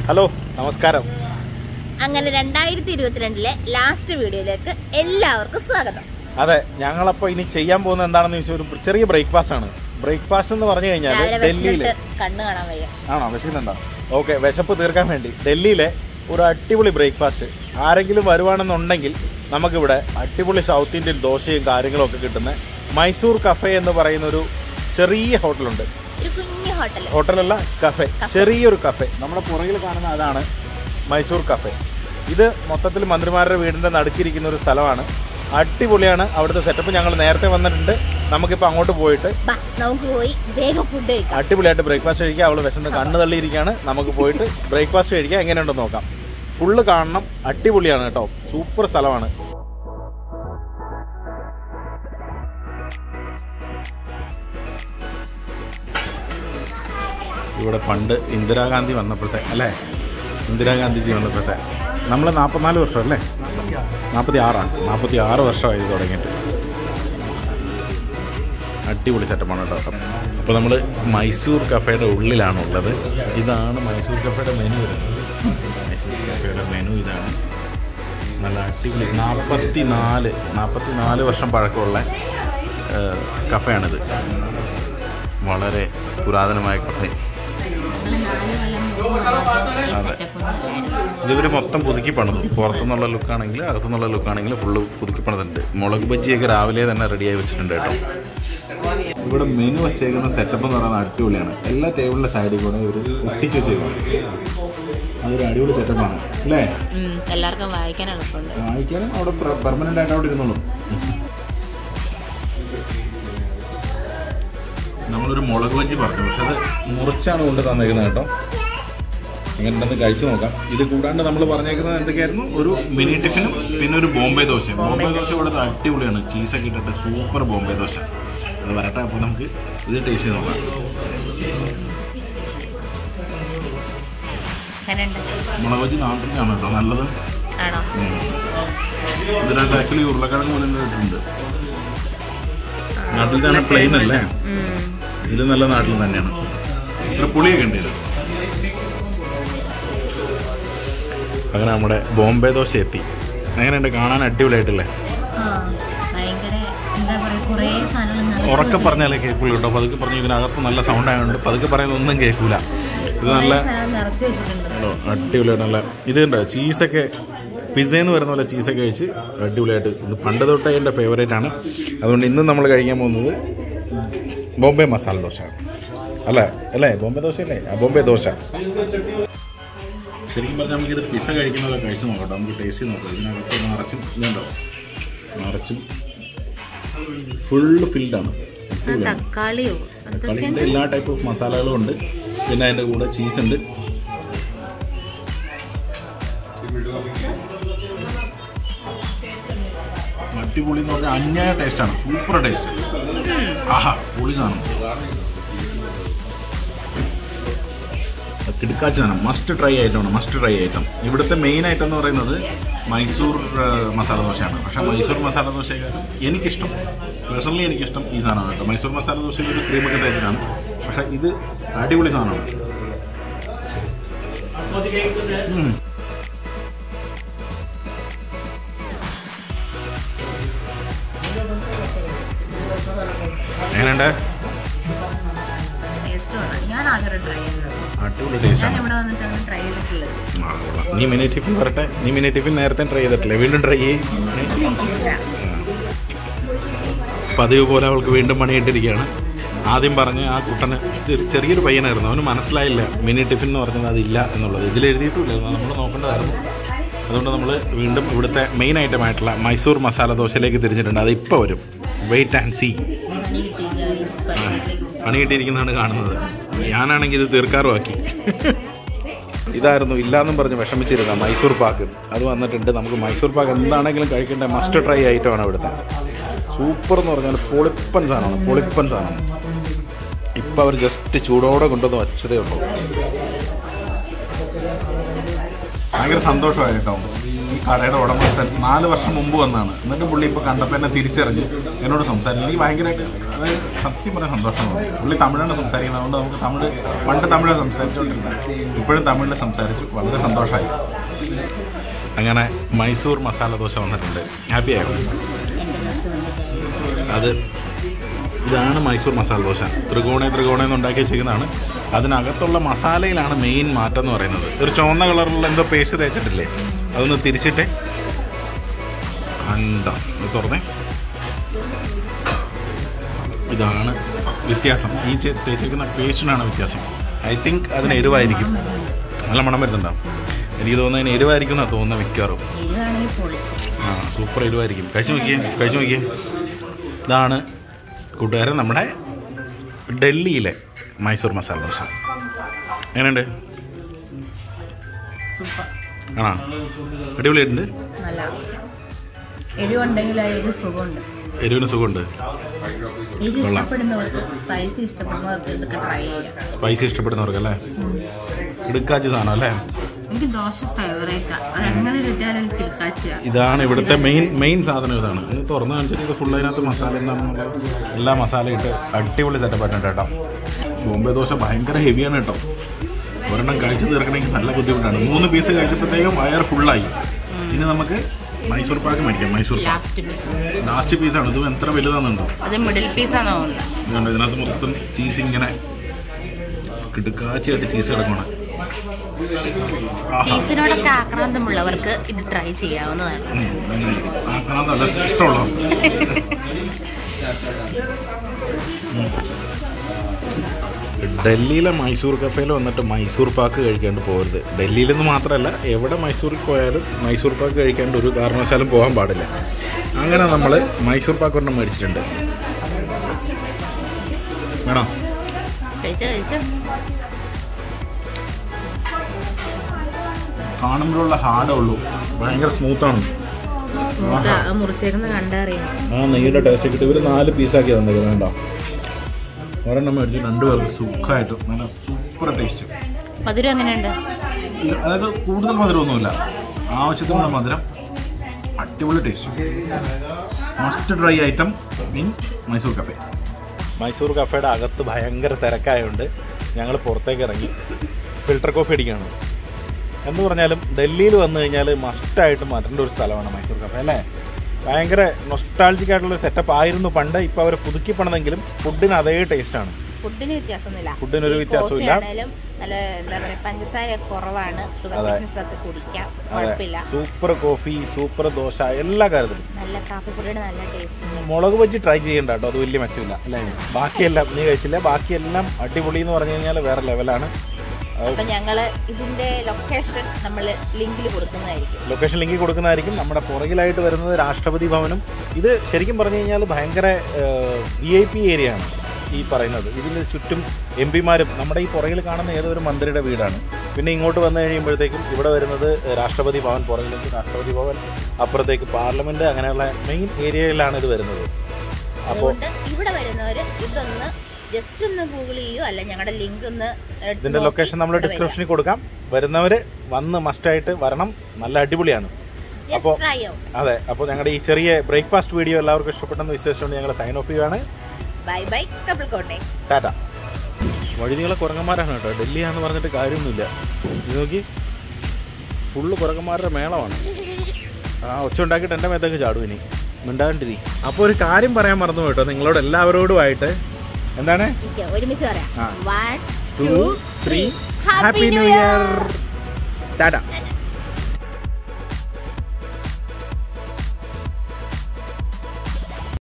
Hello നമസ്കാരം അങ്ങനെ രണ്ടായിരത്തി ഇരുപത്തിരണ്ടിലെ ലാസ്റ്റ് വീഡിയോയിലേക്ക് എല്ലാവർക്കും സ്വാഗതം അതെ ഞങ്ങളപ്പോൾ ഇനി ചെയ്യാൻ പോകുന്നത് എന്താണെന്ന് ചോദിച്ചാൽ ഒരു ചെറിയ ബ്രേക്ക്ഫാസ്റ്റ് ആണ് ബ്രേക്ക്ഫാസ്റ്റ് എന്ന് പറഞ്ഞു കഴിഞ്ഞാൽ രാവിലെ ഡൽഹിയിൽ വിശന്നിട്ട് കണ്ണ് കാണാൻ വയ്യ ആണോ വിശക്കുന്നുണ്ടോ ഓക്കെ വിശപ്പ് തീർക്കാൻ വേണ്ടി ഡൽഹിയിലെ ഒരു അടിപൊളി ബ്രേക്ക്ഫാസ്റ്റ് ആരെങ്കിലും വരുവാണെന്നുണ്ടെങ്കിൽ നമുക്കിവിടെ അടിപൊളി സൗത്ത് ഇന്ത്യൻ ദോശയും കാര്യങ്ങളും ഒക്കെ കിട്ടുന്ന മൈസൂർ കഫേ എന്ന് പറയുന്ന ഒരു ചെറിയ ഹോട്ടലുണ്ട് ഒരു കുഞ്ഞു ഹോട്ടൽ ഹോട്ടലല്ല കഫേ ചെറിയൊരു കഫേ നമ്മുടെ പുറകിൽ കാണുന്ന അതാണ് മൈസൂർ കഫേ ഇത് മൊത്തത്തിൽ മന്ത്രിമാരുടെ വീടിൻ്റെ നടുക്കിരിക്കുന്ന ഒരു സ്ഥലമാണ് അടിപൊളിയാണ് അവിടുത്തെ സെറ്റപ്പ് ഞങ്ങൾ നേരത്തെ വന്നിട്ടുണ്ട് നമുക്കിപ്പോൾ അങ്ങോട്ട് പോയിട്ട് ബാ നമുക്ക് പോയി വേഗം ഫുഡ് കഴിക്കാം അടിപൊളിയായിട്ട് ബ്രേക്ക്ഫാസ്റ്റ് കഴിക്കുക അവൾ വിശന്ന് കണ്ണ് തള്ളിയിരിക്കുകയാണ് നമുക്ക് പോയിട്ട് ബ്രേക്ക്ഫാസ്റ്റ് കഴിക്കുക എങ്ങനെയുണ്ടെന്ന് നോക്കാം ഫുള്ള് കാണണം അടിപൊളിയാണ് കേട്ടോ സൂപ്പർ സ്ഥലമാണ് ഇവിടെ പണ്ട് ഇന്ദിരാഗാന്ധി വന്നപ്പോഴത്തെ അല്ലേ ഇന്ദിരാഗാന്ധിജി വന്നപ്പോഴത്തെ നമ്മൾ നാൽപ്പത്തിനാല് വർഷം അല്ലേ നാൽപ്പത്തി ആറാണ് നാൽപ്പത്തി ആറ് വർഷമായി ഇത് തുടങ്ങിയിട്ട് അടിപൊളി സെറ്റപ്പാണ് കേട്ടോ അപ്പോൾ നമ്മൾ മൈസൂർ കഫേയുടെ ഉള്ളിലാണ് ഉള്ളത് ഇതാണ് മൈസൂർ കഫേയുടെ മെനു വരുന്നത് മൈസൂർ കഫേയുടെ മെനു ഇതാണ് നല്ല അടിപൊളി നാൽപ്പത്തി നാല് നാൽപ്പത്തി നാല് വർഷം പഴക്കമുള്ള ഏഹ്, കഫേയാണിത് വളരെ പുരാതനമായ കഫേ അതെ ഇതിവർ മൊത്തം പുതുക്കി പണിതു പുറത്തുനിന്നുള്ള ലുക്കാണെങ്കിൽ അകത്തുനിന്നുള്ള ലുക്കാണെങ്കിൽ ഫുള്ള് പുതുക്കി പണിതുണ്ട് മുളക് ബജ്ജിയൊക്കെ രാവിലെ തന്നെ റെഡിയായി വെച്ചിട്ടുണ്ട് കേട്ടോ ഇവിടെ മെനു വെച്ചേക്കുന്ന സെറ്റപ്പ് എന്ന് പറയുന്നത് അടിപൊളിയാണ് എല്ലാ ടേബിളിൻ്റെ സൈഡിൽ കൂടെ ഇവർ ഒട്ടിച്ച് വെച്ചേക്കാണ് അതൊരു അടിപൊളി സെറ്റപ്പാണ് അല്ലേ എല്ലാവർക്കും വായിക്കാൻ എളുപ്പമുണ്ട് വായിക്കാനും അവിടെ പെർമനൻ്റ് ആയിട്ട് അവിടെ ഇരുന്നോളൂ നമ്മളൊരു മുളക് ബജ്ജി പറഞ്ഞു പക്ഷെ അത് മുറിച്ചാണ് കൊണ്ട് തന്നേക്കുന്നത് കേട്ടോ അങ്ങനെ ഉണ്ടെന്ന് കഴിച്ചു നോക്കാം ഇത് കൂടാണ്ട് നമ്മൾ പറഞ്ഞേക്കുന്നത് എന്തൊക്കെയായിരുന്നു ഒരു മിനി ടിഫിനും പിന്നെ ഒരു ബോംബെ ദോശയും ബോംബെ ദോശ ഇവിടെ അടിപൊളിയാണ് ചീസൊക്കെ ഇട്ടിട്ട് സൂപ്പർ ബോംബെ ദോശ അത് വരട്ടെ അപ്പോൾ നമുക്ക് ഇത് ടേസ്റ്റ് ചെയ്ത് നോക്കാം എങ്ങനെയുണ്ട് മുളക് ബജ്ജി നാട്ടിലാണ് കേട്ടോ നല്ലത് ആണോ ഉം. ഇതിനകത്ത് ആക്ച്വലി ഉരുളക്കിഴങ്ങ് പോലും ഇട്ടിട്ടുണ്ട് നാട്ടിൽ തന്നെ പ്ലെയിൻ അല്ലേ ഉം. ഇത് നല്ല നാട്ടിൽ തന്നെയാണ് ഒരു പുളിയൊക്കെ ഉണ്ട് ഇതിൽ അങ്ങനെ നമ്മുടെ ബോംബെ ദോശ എത്തി എങ്ങനെയുണ്ട് കാണാൻ അടിപൊളിയായിട്ടില്ലേ ആ, ഭയങ്കര എന്താ പറയുക കുറേ സാധനങ്ങൾ ഉറക്കെ പറഞ്ഞാലേ കേൾക്കുള്ളൂ കേട്ടോ പതുക്കെ പറഞ്ഞു ഇതിനകത്ത് നല്ല സൗണ്ട് ആയതുകൊണ്ട് പതുക്കെ പറയുന്ന ഒന്നും കേൾക്കൂല ഇത് നല്ല നിറച്ച് വെച്ചിട്ടുണ്ട് കേട്ടോ അടിപൊളിയായിട്ട് നല്ല ഇത് ഉണ്ട് ചീസൊക്കെ പിസയെന്ന് വരുന്ന പോലെ ചീസൊക്കെ കഴിച്ച് അടിപൊളിയായിട്ട് ഇത് പണ്ട് തൊട്ടേ എൻ്റെ ഫേവറേറ്റ് ആണ് അതുകൊണ്ട് ഇന്ന് നമ്മൾ കഴിക്കാൻ പോകുന്നത് ബോംബെ മസാല ദോശ അല്ലേ അല്ലേ ബോംബെ ദോശ അല്ലേ ആ ബോംബെ ദോശ ശരിക്കും പറഞ്ഞാൽ നമുക്കിത് പിസ കഴിക്കുന്നതൊക്കെ കഴിച്ച് നോക്കട്ടോ നമുക്ക് ടേസ്റ്റ് ചെയ്ത് നോക്കാം ഇതിനകത്ത് നിറച്ചും ഇതുണ്ടോ നിറച്ചും ഫുള്ള് ഫിൽഡാണ് തക്കാളിയോ കളിയുടെ എല്ലാ ടൈപ്പ് ഓഫ് മസാലകളും ഉണ്ട് പിന്നെ അതിൻ്റെ കൂടെ ചീസ് ഉണ്ട് അടിപൊളി എന്ന് പറഞ്ഞാൽ അന്യായ ടേസ്റ്റാണ് സൂപ്പർ ടേസ്റ്റ് ആഹാ പൊളി സാധനം കിടക്കാച്ച സാധനം മസ്റ്റ് ട്രൈ ഐറ്റമാണ് മസ്റ്റ് ട്രൈ ഐറ്റം ഇവിടുത്തെ മെയിൻ ഐറ്റം എന്ന് പറയുന്നത് മൈസൂർ ആ, മസാല ദോശയാണ് പക്ഷേ മൈസൂർ മസാല ദോശയെക്കാളും എനിക്കിഷ്ടം പേഴ്സണലി എനിക്കിഷ്ടം ഈ സാധനമാണ് കേട്ടോ മൈസൂർ മസാല ദോശയിൽ ഒരു ക്രീമൊക്കെ തേച്ചിട്ടാണ് പക്ഷേ ഇത് അടിപൊളി സാധനമാണ് ഉം. എങ്ങനെയുണ്ട് ഞാൻ ആദ്യം ട്രൈ ചെയ്യുന്നത് അടിപൊളി ഞാൻ ടേസ്റ്റാണ് ഇവിടെ വന്നിട്ടാണ് ട്രൈ ചെയ്തിട്ടുള്ളത് ആ, കൊള്ളാം. നീ മിനി ടിഫിൻ വരട്ടെ നീ മിനി ടിഫിൻ നേരത്തെ ട്രൈ ചെയ്തിട്ടില്ലേ വീണ്ടും ട്രൈ ചെയ്യും എനിക്കിഷ്ടമാണ് പതിവ് പോലെ അവൾക്ക് വീണ്ടും പണിയിട്ടിരിക്കുകയാണ് ആദ്യം പറഞ്ഞ് ആ കുട്ടന് ഒരു ചെറിയൊരു പയ്യനായിരുന്നു അവന് മനസ്സിലായില്ല മിനി ടിഫിൻ എന്ന് പറഞ്ഞത് അതില്ല എന്നുള്ളത് ഇതിൽ എഴുതിയിട്ടില്ല നമ്മൾ നോക്കേണ്ടതായിരുന്നു അതുകൊണ്ട് നമ്മൾ വീണ്ടും ഇവിടുത്തെ മെയിൻ ഐറ്റം ആയിട്ടുള്ള മൈസൂർ മസാല ദോശയിലേക്ക് തിരിഞ്ഞിട്ടുണ്ട് അത് ഇപ്പോൾ വരും വെയിറ്റ് ആൻഡ് സീ പണി കിട്ടി guys. പണി കിട്ടി. പണി കിട്ടിയിരിക്കുന്നതാണ് കാണുന്നത് ഞാനാണെങ്കിൽ ഇത് തീർക്കാറുമാക്കി ഇതായിരുന്നു ഇല്ലാന്നും പറഞ്ഞ് വിഷമിച്ചിരുന്ന മൈസൂർ പാക്ക് അത് വന്നിട്ടുണ്ട് നമുക്ക് മൈസൂർ പാക്ക് എന്താണെങ്കിലും കഴിക്കേണ്ട മസ്റ്റ് ട്രൈ ഐറ്റമാണ് ഇവിടുത്തെ സൂപ്പർ എന്ന് പറഞ്ഞാൽ പൊളിപ്പൻ സാധനമാണ് പൊളിപ്പൻ സാധനം ഇപ്പം അവർ ജസ്റ്റ് ചൂടോടെ കൊണ്ടുവന്ന് വച്ചതേ ഉള്ളൂ ഭയങ്കര സന്തോഷമായി കേട്ടോ ഈ കടയുടെ ഉടമസ്ഥൻ നാല് വർഷം മുമ്പ് വന്നാണ് എന്നിട്ട് പുള്ളി ഇപ്പോൾ കണ്ടപ്പോൾ എന്നെ തിരിച്ചറിഞ്ഞ് എന്നോട് സംസാരിച്ചു എനിക്ക് ഭയങ്കരമായിട്ട് അത് സത്യം പറഞ്ഞ സന്തോഷമാണ് പുള്ളി തമിഴാണ് സംസാരിക്കുന്നത് അതുകൊണ്ട് നമുക്ക് തമിഴ് പണ്ട് തമിഴ് സംസാരിച്ചുകൊണ്ടിരുന്നത് ഇപ്പോഴും തമിഴിൽ സംസാരിച്ചു വളരെ സന്തോഷമായി അങ്ങനെ മൈസൂർ മസാല ദോശ വന്നിട്ടുണ്ട് ഹാപ്പി ആയോ എൻ്റെ ദോശ വന്നിട്ട് അത് ഇതാണ് മൈസൂർ മസാല ദോശ ത്രികോണ ത്രികോണ എന്ന് ഉണ്ടാക്കി വെച്ചിരിക്കുന്നതാണ് അതിനകത്തുള്ള മസാലയിലാണ് മെയിൻ മാറ്റം എന്ന് പറയുന്നത് ഒരു ചുവന്ന കളറിലുള്ള എന്തോ പേസ്റ്റ് തേച്ചിട്ടില്ലേ അതൊന്ന് തിരിച്ചിട്ടേ കണ്ടോ ഇത് തുറന്നേ ഇതാണ് വ്യത്യാസം ഈ ചെ- തേച്ചിരിക്കുന്ന പേസ്റ്റിനാണ് വ്യത്യാസം ഐ തിങ്ക് അതിന് എരിവായിരിക്കും നല്ല മണം വരുന്നുണ്ടോ എനിക്ക് തോന്നുന്നത് അതിന് എരിവായിരിക്കും എന്നാണ് തോന്നുന്നത് മിക്കവാറും എരിവാണെങ്കിൽ പൊളിച്ച് ആ സൂപ്പർ എരിവായിരിക്കും കഴിച്ചു നോക്കിയേ കഴിച്ചു നോക്കിയേ ഇതാണ് കൂട്ടുകാരൻ നമ്മുടെ ഡൽഹിയിലെ മൈസൂർ മസാല ദോശ എങ്ങനെയുണ്ട് സൂപ്പർ ആണോ അടിപൊളിയായിട്ടുണ്ട് നല്ല എരിവുണ്ടെങ്കിൽ അതിൽ സുഖമുണ്ട് എരിവിന് സുഖമുണ്ട് എരിവ് കൊള്ളാം. ഇഷ്ടപ്പെടുന്നവർക്ക് സ്പൈസി ഇഷ്ടപ്പെടുന്നവർക്ക് ഇതൊക്കെ ട്രൈ ചെയ്യാം സ്പൈസി ഇഷ്ടപ്പെടുന്നവർക്കല്ലേ ഇടുക്കാച്ചി സാധനം അല്ലേ എനിക്ക് ദോശ ഫേവറേറ്റാണ് അതെങ്ങനെ കിട്ടിയാലും എനിക്ക് കിടക്കാച്ചിയാണ് ഇതാണ് ഇവിടുത്തെ മെയിൻ മെയിൻ സാധനം ഇതാണ് ഇത് തുറന്ന് കാണിച്ചിട്ട് ഇത് ഫുൾ അതിനകത്ത് മസാല എന്താണെന്നുള്ളത് എല്ലാ മസാല ഇട്ട് അടിപൊളി സെറ്റപ്പ് ആയിട്ടുണ്ട് കേട്ടോ ബോംബെ ദോശ ഭയങ്കര ഹെവിയാണ് കേട്ടോ ഒരെണ്ണം കഴിച്ചു തീർക്കണമെങ്കിൽ നല്ല ബുദ്ധിമുട്ടാണ് മൂന്ന് പീസ് കഴിച്ചപ്പോഴത്തേക്കും വയർ ഫുള്ളായി ഇനി നമുക്ക് മൈസൂർ പാക്ക് മേടിക്കാം Mysore pak last piece last പീസാണ് ഇത് എത്ര വലുതാണെന്നുണ്ടോ അത് മിഡിൽ പീസാണ് തോന്നുന്നത് ഇതുകൊണ്ട് ഇതിനകത്ത് മൊത്തം ചീസ് ഇങ്ങനെ കിടുക്കാച്ചിയായിട്ട് ചീസ് കിടക്കണം ആഹാ ചീസിനോടൊക്കെ ആക്രാന്തമുള്ളവർക്ക് ഇത് ട്രൈ ചെയ്യാവുന്നതാണ് ഉം, നന്നായിരിക്കും. ആക്കണതല്ല ഇഷ്ടമുള്ളൂ ഡൽഹിയിലെ മൈസൂർ കഫേയിൽ വന്നിട്ട് മൈസൂർ പാക്ക് കഴിക്കാണ്ട് പോകരുത് ഡൽഹിയിൽ നിന്ന് മാത്രമല്ല എവിടെ മൈസൂരിൽ പോയാലും മൈസൂർ പാക്ക് കഴിക്കാണ്ട് ഒരു കാരണവശാലും പോകാൻ പാടില്ല അങ്ങനെ നമ്മൾ മൈസൂർ പാക്ക് ഒരെണ്ണം മേടിച്ചിട്ടുണ്ട് വേണോ കഴിച്ചോ കഴിച്ചോ കാണുമ്പോഴുള്ള ഹാർഡേ ഉള്ളൂ ഭയങ്കര സ്മൂത്താണ് സ്മൂത്ത് അത് മുറിച്ചേക്കുന്നത് കണ്ടറിയാം ആ നെയ്യുടെ ടേസ്റ്റ് കിട്ടി ഇവർ നാല് പീസാക്കി തന്നിരിക്കുന്നത് കേട്ടോ ഒരെണ്ണം മേടിച്ച് രണ്ട് പേർക്ക് സുഖമായിട്ട് നല്ല സൂപ്പർ ടേസ്റ്റ് മധുരം എങ്ങനെയുണ്ട് അതായത് കൂടുതൽ മധുരമൊന്നുമില്ല ആവശ്യത്തിനുള്ള മധുരം അടിപൊളി taste must try item in Mysore cafe Mysore കഫേയുടെ അകത്ത് ഭയങ്കര തിരക്കായതുകൊണ്ട് ഞങ്ങൾ പുറത്തേക്ക് ഇറങ്ങി ഫിൽട്ടർ കോഫി അടിക്കുകയാണ് എന്ന് പറഞ്ഞാലും ഡൽഹിയിൽ വന്നു കഴിഞ്ഞാൽ മസ്റ്റായിട്ട് മാറ്റേണ്ട ഒരു സ്ഥലമാണ് മൈസൂർ കഫേ അല്ലേ ഭയങ്കര നൊസ്റ്റാൾജിക് ആയിട്ടുള്ള സെറ്റപ്പ് ആയിരുന്നു പണ്ട് ഇപ്പോൾ അവർ പുതുക്കി പണിതെങ്കിലും ഫുഡിന് അതേ ടേസ്റ്റാണ് ഫുഡിന് വ്യത്യാസമൊന്നുമില്ല ഫുഡിനൊരു ഈ വ്യത്യാസവുമില്ല. കോഫി ആണേലും നല്ല എന്താ പറയാ പഞ്ചസാര കുറവാണ് ഷുഗർ അതെ. പേഷ്യൻസ് ഒക്കെ കുടിക്കാം അതെ കുഴപ്പമില്ല സൂപ്പർ കോഫി സൂപ്പർ ദോശ എല്ലാ കാര്യത്തിലും നല്ല കാപ്പിപ്പൊടിയുടെ നല്ല ടേസ്റ്റ് മുളക് ബജ്ജി ട്രൈ ചെയ്യണ്ട കേട്ടോ അത് വലിയ മെച്ചമില്ല അല്ലേ ബാക്കിയെല്ലാം നീ കഴിച്ചില്ല ബാക്കിയെല്ലാം അടിപൊളി എന്ന് പറഞ്ഞു കഴിഞ്ഞാൽ വേറെ ലെവലാണ് അപ്പൊ ഞങ്ങള് ഇതിന്റെ ലൊക്കേഷൻ നമ്മൾ ലിങ്കിൽ കൊടുക്കുന്നതായിരിക്കും ലൊക്കേഷൻ ലിങ്ക് കൊടുക്കുന്നതായിരിക്കും നമ്മുടെ പുറകിലായിട്ട് വരുന്നത് രാഷ്ട്രപതി ഭവനും ഇത് ശരിക്കും പറഞ്ഞു കഴിഞ്ഞാൽ ഭയങ്കര വി ഐ പി ഏരിയ ആണ് ഈ പറയുന്നത് ഇതിന് ചുറ്റും എം പിമാരും നമ്മുടെ ഈ പുറകിൽ കാണുന്ന ഏതോ ഒരു മന്ത്രിയുടെ വീടാണ് പിന്നെ ഇങ്ങോട്ട് വന്നു കഴിയുമ്പോഴത്തേക്കും ഇവിടെ വരുന്നത് രാഷ്ട്രപതി ഭവൻ പുറകിലേക്ക് രാഷ്ട്രപതി ഭവൻ അപ്പുറത്തേക്ക് പാർലമെന്റ് അങ്ങനെയുള്ള മെയിൻ ഏരിയയിലാണ് ഇത് വരുന്നത് അപ്പോൾ അതുകൊണ്ട് ഇവിടെ വരുന്നവര് ഇതൊന്ന് ജസ്റ്റ് ഒന്ന് ഗൂഗിൾ ചെയ്യോ അല്ല ഞങ്ങളുടെ ലിങ്ക് ഒന്ന് എടുത്ത് ഇതിന്റെ നോക്കി ലൊക്കേഷൻ നമ്മൾ ഇവിടെ വരിക. ഡിസ്ക്രിപ്ഷനിൽ കൊടുക്കാം വരുന്നവർ വന്ന് മസ്റ്റായിട്ട് വരണം നല്ല അടിപൊളിയാണ് Just അപ്പോൾ try out. അതെ അപ്പോൾ ഞങ്ങളുടെ ഈ ചെറിയ ബ്രേക്ക്ഫാസ്റ്റ് വീഡിയോ എല്ലാവർക്കും ഇഷ്ടപ്പെട്ടെന്ന് വിശ്വസിച്ചുകൊണ്ട് ഞങ്ങൾ സൈൻ ഓഫ് ചെയ്യുകയാണ് ബൈ ബൈ കപ്പിൾ കോട്ടേക്സ് ടാറ്റ വഴുതികളെ കുരങ്ങന്മാരാണ് കേട്ടോ ഡൽഹിയാന്ന് പറഞ്ഞിട്ട് കാര്യമൊന്നുമില്ല ഇത് നോക്കി ഫുള്ള് കുരങ്ങന്മാരുടെ മേളമാണ് ആ ഒച്ച ഉണ്ടാക്കിയിട്ട് എൻ്റെ മേത്തേക്ക് ചാടും ഇനി മിണ്ടാണ്ടിരി അപ്പോൾ ഒരു കാര്യം പറയാൻ മറന്നു കേട്ടോ നിങ്ങളോട് എല്ലാവരോടുമായിട്ട് എന്താണ് ഒരുമിച്ച് പറയാം ആ. One two two three three happy new year tata year